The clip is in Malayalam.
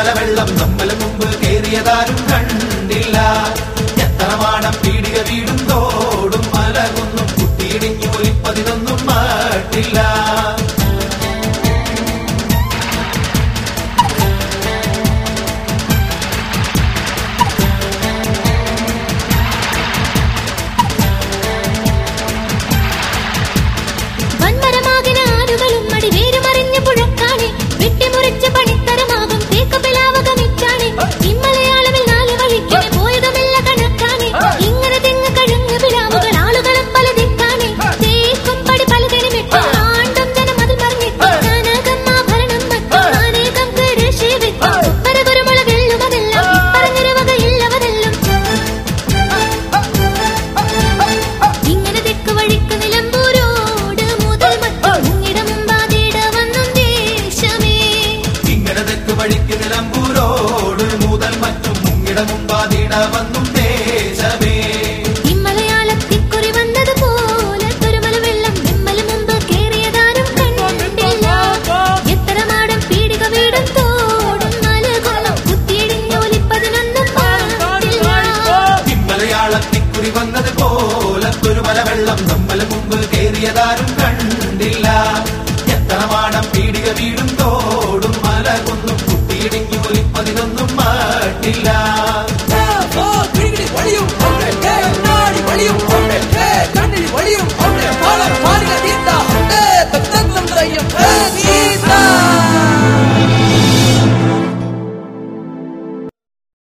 മല വെള്ളം നമ്മൾ മുമ്പ് കേറിയതാരും കണ്ടില്ല എത്ര മാടം പീടിക വീടും തോടും മലകുന്നും കുത്തിയിടിഞ്ഞു ഒലിപ്പതിനൊന്നും മാട്ടില്ല വൻമരമാകിന ആലുകളും അടിവേരുമറിഞ്ഞ പുഴക്കാണെ വെട്ടിമുറിച്ച് പണിത്തരമാകും തേക്ക് പിലാവകമിച്ചാണെ ഇമ്മലയാളമിൽ നാല് വഴിക്കനെ പോയതുമില്ല കണക്കാണെ ഇങ്ങനെ തെങ്ങ് കഴുങ്ങ് പിലാവുകൾ ആളുകളും പല ദിക്കാണെ തേക്കും പടി പലതിനുമിട്ട് ആണ്ടും ജനം അതിൽ മറിഞ്ഞിട്ട് കനകം ആഭരണം മറ്റും അനേകം കൃഷി വിത്ത് പരകുരുമുള വെല്ലുമതെല്ലാം ഇപ്പറഞ്ഞൊരു വകയില്ലവതെല്ലാം ഇങ്ങനെ തെക്ക് വഴിക്ക് നിലമ്പൂരോട് മുതൽ മറ്റും മുങ്ങിട മുമ്പാതിട വന്നും ദേശമേ ഇങ്ങനെ തെക്ക് വഴിക്ക് നിലമ്പൂരോട് മുതൽ മറ്റും മുങ്ങിട മുമ്പാതിട വന്നും ദേശമേ ഇമ്മലയാളത്തിക്കുറി വന്നതുപോലെ തുരുമല വെള്ളം വിമ്മൽ മുമ്പ് കേറിയതാരും കണ്ടില്ല എത്ര മാടം പീടിക വീടും തോടും നലകുളം കുത്തിയിടിഞ്ഞോലിപ്പതിനൊന്നും പാടില്ല മലയാളത്തിക്കുറി വന്നത് പോലത്തൊരു മല വെള്ളം നമ്മൾ മുമ്പ് കേറിയതാരും കണ്ടില്ല എത്ര മാടം പീടിക വീടും തോടും മല കുന്നും കുത്തിയിടിഞ്ഞു ഒലിപ്പതിനൊന്നും മാട്ടില്ല